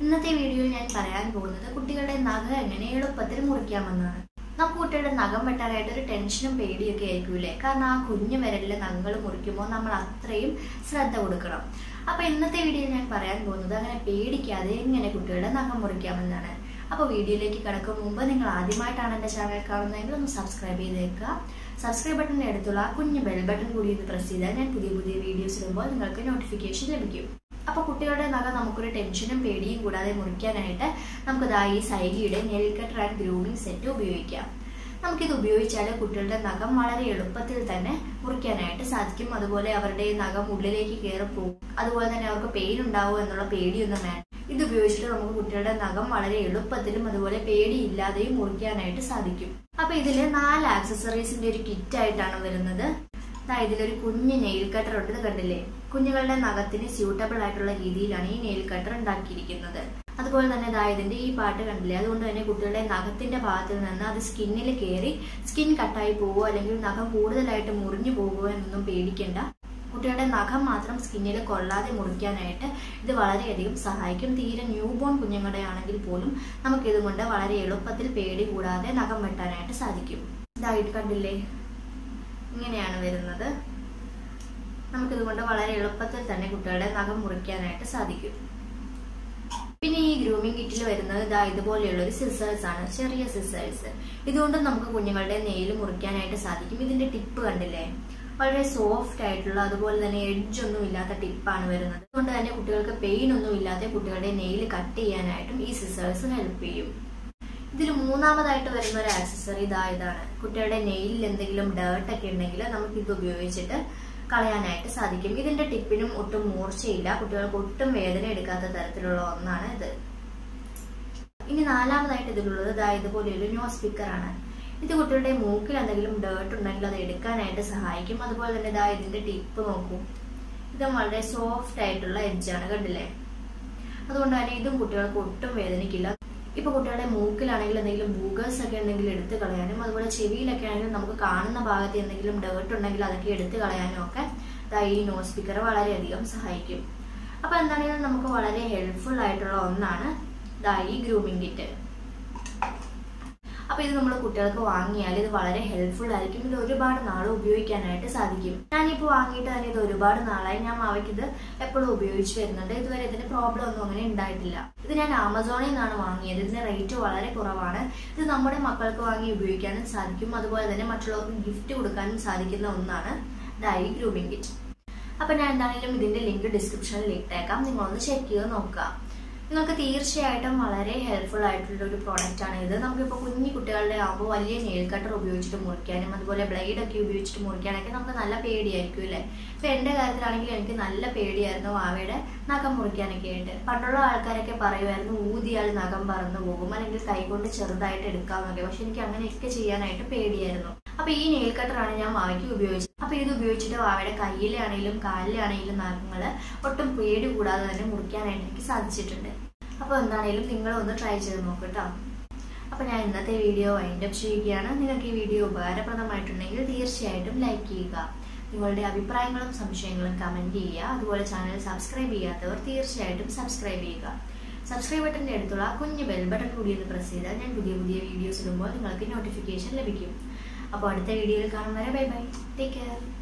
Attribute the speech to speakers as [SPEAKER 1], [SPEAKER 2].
[SPEAKER 1] ഇന്നത്തെ വീഡിയോയിൽ ഞാൻ പറയാൻ പോകുന്നത് കുട്ടികളുടെ നഖം എങ്ങനെ എളുപ്പത്തിൽ മുറിക്കാമെന്നാണ് നമുക്ക് കുട്ടികളുടെ നഖം വെട്ടാനായിട്ട് ഒരു ടെൻഷനും പേടിയൊക്കെ ആയിരിക്കൂലേ കാരണം ആ കുഞ്ഞു വിരലിലെ നഖങ്ങൾ മുറിക്കുമ്പോൾ നമ്മൾ അത്രയും ശ്രദ്ധ കൊടുക്കണം അപ്പൊ ഇന്നത്തെ വീഡിയോയിൽ ഞാൻ പറയാൻ പോകുന്നത് അങ്ങനെ പേടിക്കാതെ എങ്ങനെ കുട്ടികളുടെ നഖം മുറിക്കാമെന്നാണ് അപ്പോൾ വീഡിയോയിലേക്ക് കിടക്കും മുമ്പ് നിങ്ങൾ ആദ്യമായിട്ടാണ് എൻ്റെ ചാനൽ കാണുന്നതെങ്കിൽ ഒന്ന് സബ്സ്ക്രൈബ് ചെയ്തേക്കുക സബ്സ്ക്രൈബ് ബട്ടണിൻ്റെ അടുത്തുള്ള ആ കുഞ്ഞു ബെൽ ബട്ടൺ കൂടി ഒന്ന് പ്രസ് ചെയ്താൽ ഞാൻ പുതിയ പുതിയ വീഡിയോസ് ഇടുമ്പോൾ നിങ്ങൾക്ക് നോട്ടിഫിക്കേഷൻ ലഭിക്കും അപ്പോൾ കുട്ടികളുടെ നഖം നമുക്കൊരു ടെൻഷനും പേടിയും കൂടാതെ മുറിക്കാനായിട്ട് നമുക്ക് ദാ ഈ സൈലിയുടെ നെൽ കട്ടർ ആൻഡ് ഗ്രൂമിംഗ് സെറ്റ് ഉപയോഗിക്കാം നമുക്കിത് ഉപയോഗിച്ചാൽ കുട്ടികളുടെ നഖം വളരെ എളുപ്പത്തിൽ തന്നെ മുറിക്കാനായിട്ട് സാധിക്കും അതുപോലെ അവരുടെ നഖം ഉള്ളിലേക്ക് കയറി പോകും അതുപോലെ തന്നെ അവർക്ക് പെയിൻ ഉണ്ടാവും എന്നുള്ള പേടിയൊന്നും വേണ്ട ഇത് ഉപയോഗിച്ചിട്ട് നമുക്ക് കുട്ടികളുടെ നഖം വളരെ എളുപ്പത്തിലും അതുപോലെ പേടിയില്ലാതെയും മുറിക്കാനായിട്ട് സാധിക്കും അപ്പൊ ഇതില് നാല് ആക്സസറീസിന്റെ ഒരു കിറ്റ് ആയിട്ടാണ് വരുന്നത് ദാ ഇതിലൊരു കുഞ്ഞ് നെയിൽ കട്ടർ ഉണ്ട് ഇത് കണ്ടില്ലേ കുഞ്ഞുങ്ങളുടെ നഖത്തിന് സ്യൂട്ടബിൾ ആയിട്ടുള്ള രീതിയിലാണ് ഈ നെയിൽ കട്ടർ ഉണ്ടാക്കിയിരിക്കുന്നത് അതുപോലെ തന്നെ ദാ ഇതിന്റെ ഈ പാട്ട് കണ്ടില്ലേ അതുകൊണ്ട് തന്നെ കുട്ടികളുടെ നഖത്തിന്റെ ഭാഗത്ത് നിന്ന് അത് സ്കിന്നിൽ കയറി സ്കിൻ കട്ടായി പോവോ അല്ലെങ്കിൽ നഖം കൂടുതലായിട്ട് മുറിഞ്ഞു പോകുമോ എന്നൊന്നും പേടിക്കേണ്ട കുട്ടികളുടെ നഖം മാത്രം സ്കിന്നിൽ കൊള്ളാതെ മുറിക്കാനായിട്ട് ഇത് വളരെയധികം സഹായിക്കും തീരെ ന്യൂ ബോൺ കുഞ്ഞുങ്ങളുടെ ആണെങ്കിൽ പോലും നമുക്ക് ഇതുകൊണ്ട് വളരെ എളുപ്പത്തിൽ പേടി കൂടാതെ നഖം വെട്ടാനായിട്ട് സാധിക്കും ഇതായിട്ട് കണ്ടില്ലേ ഇങ്ങനെയാണ് വരുന്നത് നമുക്കിതുകൊണ്ട് വളരെ എളുപ്പത്തിൽ തന്നെ കുട്ടികളുടെ നഖം മുറിക്കാനായിട്ട് സാധിക്കും പിന്നെ ഈ ഗ്രൂമിംഗ് കിറ്റിൽ വരുന്നത് ഇതാ ഇതുപോലെയുള്ള ഒരു സിസേഴ്സ് ആണ് ചെറിയ സിസേഴ്സ് ഇതുകൊണ്ട് നമുക്ക് കുഞ്ഞുങ്ങളുടെ നെയിൽ മുറിക്കാനായിട്ട് സാധിക്കും ഇതിന്റെ ടിപ്പ് കണ്ടില്ലേ വളരെ സോഫ്റ്റ് ആയിട്ടുള്ള അതുപോലെ തന്നെ എഡ്ജ് ഒന്നും ഇല്ലാത്ത ടിപ്പാണ് വരുന്നത് അതുകൊണ്ട് തന്നെ കുട്ടികൾക്ക് പെയിൻ ഒന്നും ഇല്ലാതെ കുട്ടികളുടെ നെയിൽ കട്ട് ചെയ്യാനായിട്ടും ഈ സിസേഴ്സ് ഹെൽപ്പ് ചെയ്യും ഇതിൽ മൂന്നാമതായിട്ട് വരുന്ന ഒരു ആക്സസറി ഇതാ ഇതാണ് കുട്ടികളുടെ നെയിലിൽ എന്തെങ്കിലും ഡേർട്ട് ഒക്കെ ഉണ്ടെങ്കിൽ നമുക്ക് ഇത് ഉപയോഗിച്ചിട്ട് കളയാനായിട്ട് സാധിക്കും ഇതിന്റെ ടിപ്പിനും ഒട്ടും മൂർച്ചയില്ല കുട്ടികൾക്ക് ഒട്ടും വേദന എടുക്കാത്ത തരത്തിലുള്ള ഒന്നാണ് ഇത് ഇനി നാലാമതായിട്ട് ഇതിലുള്ളത് ഇതാ ഇതുപോലെ ഒരു ന്യൂ സ്പീക്കർ ആണ് ഇത് കുട്ടികളുടെ മൂക്കിൽ എന്തെങ്കിലും ഡേർട്ട് ഉണ്ടെങ്കിൽ അത് എടുക്കാനായിട്ട് സഹായിക്കും അതുപോലെ തന്നെ ഇതാ ഇതിന്റെ ടിപ്പ് നോക്കൂ ഇത് വളരെ സോഫ്റ്റ് ആയിട്ടുള്ള എഡ്ജാണ് കണ്ടില്ലേ അതുകൊണ്ട് തന്നെ ഇതും കുട്ടികൾക്ക് ഒട്ടും വേദനിക്കില്ല ഇപ്പൊ കുട്ടികളുടെ മൂക്കിലാണെങ്കിൽ എന്തെങ്കിലും ബൂഗേഴ്സ് ഒക്കെ ഉണ്ടെങ്കിൽ എടുത്തു കളയാനും അതുപോലെ ചെവിയിലൊക്കെ ആണെങ്കിൽ നമുക്ക് കാണുന്ന ഭാഗത്ത് എന്തെങ്കിലും ഡേർട്ട് ഉണ്ടെങ്കിൽ അതൊക്കെ എടുത്തു കളയാനും ഒക്കെ ഈ നോ സ്പീക്കർ വളരെയധികം സഹായിക്കും അപ്പൊ എന്താണെങ്കിലും നമുക്ക് വളരെ ഹെൽപ്ഫുൾ ആയിട്ടുള്ള ഒന്നാണ് ദാ ഈ ഗ്രൂമിംഗ് കിറ്റ് അപ്പൊ ഇത് നമ്മൾ കുട്ടികൾക്ക് വാങ്ങിയാൽ ഇത് വളരെ ഹെൽപ്ഫുൾ ആയിരിക്കും ഇത് ഒരുപാട് നാൾ ഉപയോഗിക്കാനായിട്ട് സാധിക്കും ഞാനിപ്പോൾ വാങ്ങിയിട്ട് തന്നെ ഇത് ഒരുപാട് നാളായി ഞാൻ അവയ്ക്ക് ഇത് എപ്പോഴും ഉപയോഗിച്ച് വരുന്നുണ്ട് ഇതുവരെ ഇതിന് പ്രോബ്ലം ഒന്നും അങ്ങനെ ഉണ്ടായിട്ടില്ല ഇത് ഞാൻ ആമസോണിൽ നിന്നാണ് വാങ്ങിയത് ഇതിന്റെ റേറ്റ് വളരെ കുറവാണ് ഇത് നമ്മുടെ മക്കൾക്ക് വാങ്ങി ഉപയോഗിക്കാനും സാധിക്കും അതുപോലെ തന്നെ മറ്റുള്ളവർക്ക് ഗിഫ്റ്റ് കൊടുക്കാനും സാധിക്കുന്ന ഒന്നാണ് ഡൈ ഗ്രൂമിംഗ് കിറ്റ് അപ്പൊ ഞാൻ എന്താണെങ്കിലും ഇതിന്റെ ലിങ്ക് ഡിസ്ക്രിപ്ഷനിൽ ഇട്ടേക്കാം നിങ്ങളൊന്ന് ചെക്ക് ചെയ്ത് നോക്കുക നിങ്ങൾക്ക് തീർച്ചയായിട്ടും വളരെ ഹെൽപ്ഫുൾ ആയിട്ടുള്ള ഒരു പ്രോഡക്റ്റ് ആണ് ഇത് നമുക്കിപ്പോൾ കുഞ്ഞു കുട്ടികളുടെ ആകുമ്പോൾ വലിയ നെയിൽ കട്ടർ ഉപയോഗിച്ചിട്ട് മുറിക്കാനും അതുപോലെ ബ്ലേഡ് ഒക്കെ ഉപയോഗിച്ചിട്ട് മുറിക്കാനൊക്കെ നമുക്ക് നല്ല പേടിയായിരിക്കും അല്ലേ ഇപ്പൊ എന്റെ കാര്യത്തിലാണെങ്കിൽ എനിക്ക് നല്ല പേടിയായിരുന്നു ആവയുടെ നഖം മുറിക്കാനൊക്കെ ആയിട്ട് പണ്ടുള്ള ആൾക്കാരൊക്കെ പറയുമായിരുന്നു ഊതിയാൽ നഖം പറന്നു പോകും അല്ലെങ്കിൽ കൈകൊണ്ട് ചെറുതായിട്ട് എടുക്കാമെന്നൊക്കെ പക്ഷെ എനിക്ക് അങ്ങനെയൊക്കെ ചെയ്യാനായിട്ട് പേടിയായിരുന്നു അപ്പൊ ഈ നെയിൽ കട്ടറാണ് ഞാൻ വാവയ്ക്ക് ഉപയോഗിച്ചത് അപ്പൊ ഇത് ഉപയോഗിച്ചിട്ട് വാവയുടെ കയ്യിലാണെങ്കിലും കാലിലാണെങ്കിലും നഖങ്ങള് ഒട്ടും പേടി കൂടാതെ തന്നെ മുറിക്കാനായിട്ട് എനിക്ക് സാധിച്ചിട്ടുണ്ട് അപ്പോൾ എന്താണെങ്കിലും നിങ്ങൾ ഒന്ന് ട്രൈ ചെയ്ത് നോക്കട്ടോ അപ്പോൾ ഞാൻ ഇന്നത്തെ വീഡിയോ വൈൻഡ് അപ്പ് ചെയ്യുകയാണ് നിങ്ങൾക്ക് ഈ വീഡിയോ ഉപകാരപ്രദമായിട്ടുണ്ടെങ്കിൽ തീർച്ചയായിട്ടും ലൈക്ക് ചെയ്യുക നിങ്ങളുടെ അഭിപ്രായങ്ങളും സംശയങ്ങളും കമൻറ്റ് ചെയ്യുക അതുപോലെ ചാനൽ സബ്സ്ക്രൈബ് ചെയ്യാത്തവർ തീർച്ചയായിട്ടും സബ്സ്ക്രൈബ് ചെയ്യുക സബ്സ്ക്രൈബ് ബട്ടൻ്റെ അടുത്തുള്ള കുഞ്ഞ് ബെൽ ബട്ടൺ കൂടി ഒന്ന് പ്രസ് ചെയ്താൽ ഞാൻ പുതിയ പുതിയ വീഡിയോസ് ഇടുമ്പോൾ നിങ്ങൾക്ക് നോട്ടിഫിക്കേഷൻ ലഭിക്കും അപ്പോൾ അടുത്ത വീഡിയോയിൽ കാണും വരെ ബൈ ബൈ ടേക്ക് കെയർ